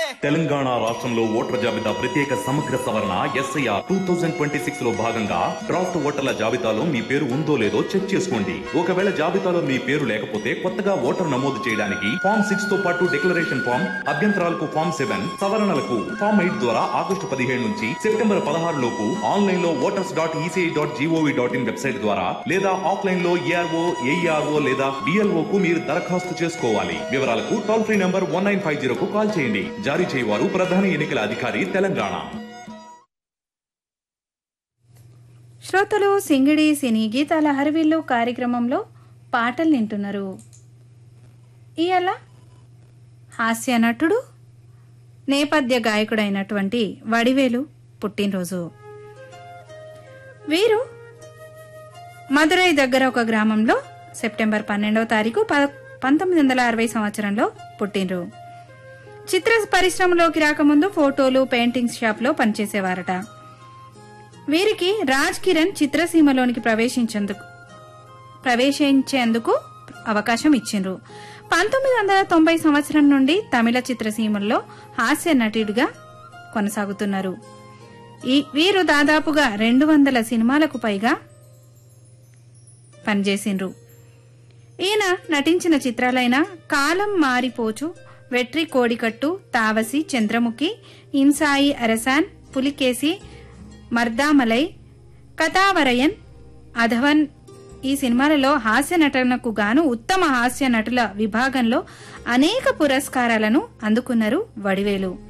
తెలంగాణ రాష్ట్రంలో ఓటర్ల జాబితా ప్రత్యేక సమగ్ర సవరణ SIR two thousand twenty six లో భాగంగా డ్రాఫ్ట్ ఓటర్ల జాబితాలో మీ పేరు ఉందో లేదో చెక్ చేసుకోండి ఒకవేళ జాబితాలో మీ పేరు లేకపోతే కొత్తగా ఓటర్ నమోదు చేయడానికి ఫామ్ సిక్స్ తో పాటు డిక్లరేషన్ ఫామ్ అభ్యంతరాలకు ఫామ్ సెవెన్ సవరణలకు ఫామ్ ఎయిట్ ద్వారా ఆగస్టు పదిహేడు నుంచి సెప్టెంబర్ పదహారు లోపు ఆన్లైన్ లో voters dot ECI dot GOV dot in website ద్వారా లేదా ఆఫ్లైన్ లో ఏఆర్ఓ ఏఈఆర్ఓ లేదా బిఎల్ఓ కు మీరు దరఖాస్తు చేసుకోవాలి వివరాలకు toll free number one nine five zero కు కాల్ చేయండి జారీ చేయవారు ప్రధాన ఎన్నికల అధికారి తెలంగాణ శ్రోతలు సింగిడి సినీ గీతాల హరివిల్లు కార్యక్రమంలో పాటలు వింటున్నారు ఇయాల హాస్య నటుడు నేపథ్య గాయకుడైనటువంటి వడివేలు పుట్టినరోజు వీరు మదురై దగ్గర ఒక గ్రామంలో సెప్టెంబర్ పన్నెండవ తారీఖు ప పంతొమ్మిది వందల అరవై సంవత్సరంలో పుట్టినరు చిత్ర పరిశ్రమలోకి రాకముందు ఫోటోలు పెయింటింగ్స్ షాప్లో పనిచేసేవారట వీరికి రాజ్ కిరణ్ చిత్రసీమలోనికి ప్రవేశించేందుకు ప్రవేశించేందుకు అవకాశం ఇచ్చిండ్రు పంతొమ్మిది వందల తొంభై సంవత్సరం నుండి తమిళ చిత్రసీమల్లో హాస్య నటుడిగా కొనసాగుతున్నారు ఈ వీరు దాదాపుగా రెండు వందల సినిమాలకు పైగా పనిచేసిండ్రు ఈయన నటించిన చిత్రాలైన కాలం మారిపోచు వెట్రి కోడికట్టు తావసి చంద్రముఖి ఇన్సాయి అరసాన్ పులికేసి మర్దామలై కథావరయన్ అధవన్ ఈ సినిమాలలో హాస్య నటనకు గాను ఉత్తమ హాస్య నటుల విభాగంలో అనేక పురస్కారాలను అందుకున్నారు వడివేలు